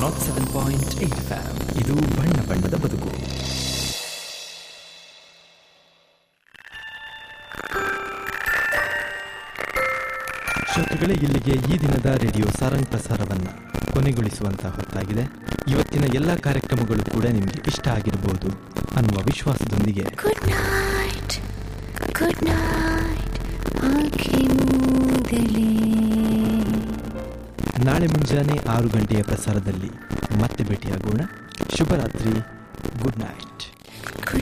not seven point eight FM ಇದು ಬಣ್ಣ ಬಣ್ಣದ ಬದುಕು ಶ್ರೋತೃಗಳೇ ಇಲ್ಲಿಗೆ ಈ ದಿನದ ರೇಡಿಯೋ ಸಾರಂಗ್ ಪ್ರಸಾರವನ್ನ ಕೊನೆಗೊಳಿಸುವಂತ ಹೊತ್ತಾಗಿದೆ ಇವತ್ತಿನ ಎಲ್ಲ ಕಾರ್ಯಕ್ರಮಗಳು ಕೂಡ ನಿಮಗೆ ಇಷ್ಟ ಆಗಿರಬಹುದು ಅನ್ನುವ ವಿಶ್ವಾಸದೊಂದಿಗೆ ಗುಡ್ ನೈಟ್ ಗುಡ್ ನೈಟ್ ಆಕೆ ಮೂಗಲೇ ನಾಳೆ ಮುಂಜಾನೆ ಆರು ಗಂಟೆಯ ಪ್ರಸಾರದಲ್ಲಿ ಮತ್ತೆ ಭೇಟಿಯಾಗೋಣ ಶುಭರಾತ್ರಿ ಗುಡ್ ನೈಟ್